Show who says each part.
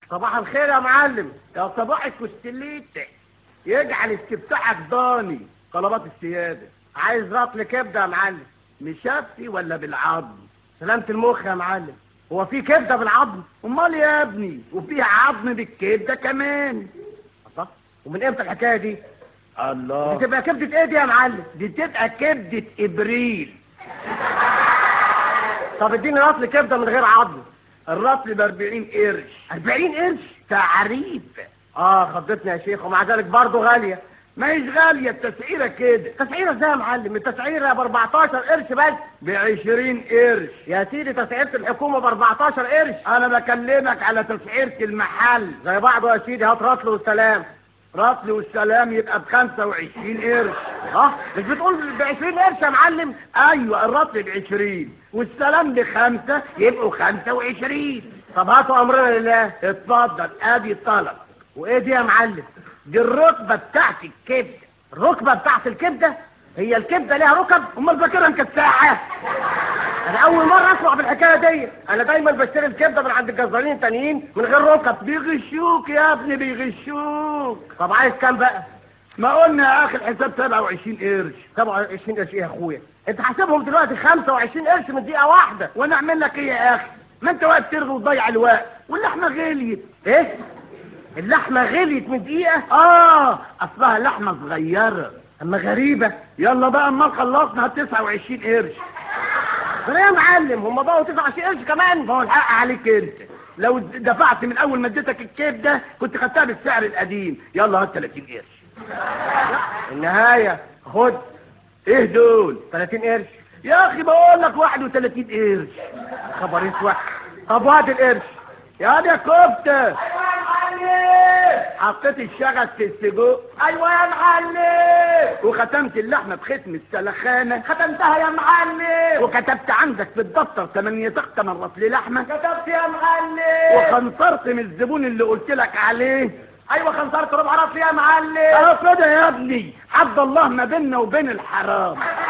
Speaker 1: صباح الخير يا معلم يا صباح الكستليت يجعل استفتاحك ضاني طلبات السيادة عايز رطل كبدة يا معلم مشفي ولا بالعظم سلامة المخ يا معلم هو في كبدة بالعظم امال يا ابني وفي عظم بالكبدة كمان الله ومن امتى الحكاية دي
Speaker 2: الله
Speaker 1: دي تبقى كبدة ايه دي يا معلم دي تبقى كبدة ابريل طب اديني رطل كبدة من غير عظم الرطل ب 40 قرش 40 قرش تعريف اه خضتني يا شيخ ومع ذلك برضه غالية ما هيش غالية التسعيرة كده تسعيرة ازاي يا معلم التسعيرة ب 14 قرش بس ب 20 قرش يا سيدي تسعيرة الحكومة ب 14 قرش انا بكلمك على تسعيرة المحل زي بعضه يا سيدي هات رطل والسلام رطل والسلام يبقى ب 25 قرش اه مش بتقول ب 20 قرش يا معلم ايوه الرطل ب 20 والسلام بخمسة يبقوا 25 طب هاتوا امرنا لله اتفضل ادي الطلب وايه دي يا معلم دي الركبه بتاعت الكبده الركبه بتاعت الكبده هي الكبده ليها ركب امال فاكرها مكساعه انا اول مره اسمع بالحكايه دي انا دايما بشتري الكبده من عند الجزارين التانيين من غير ركب بيغشوك يا ابني بيغشوك طب عايز كام بقى ما قلنا يا اخي الحساب 27 قرش 27 قرش ايه يا اخويا انت حاسبهم دلوقتي 25 قرش من دقيقه واحده وانا اعمل لك ايه يا اخي ما انت واقف ترغي وتضيع الوقت واللحمه غليت ايه اللحمة غليت من دقيقة؟ آه أصلها لحمة صغيرة أما غريبة يلا بقى أما خلصنا هات 29 قرش ده يا معلم هم بقوا 29 قرش كمان ما هو الحق عليك أنت لو دفعت من أول ما اديتك الكبدة كنت خدتها بالسعر القديم يلا هات 30 قرش النهاية خد إيه دول؟ 30 قرش يا أخي بقول لك 31 قرش خبر اسود طب وهات القرش يا دي كفتة حطيت الشغل في السجق ايوه يا معلم وختمت اللحمه بختم السلخانه ختمتها يا معلم وكتبت عندك في الدفتر 8 تخت مرات لحمه كتبت يا معلم وخنصرت من الزبون اللي قلت لك عليه ايوه خنصرت ربع راسي يا معلم اهو كده يا ابني حد الله ما بيننا وبين الحرام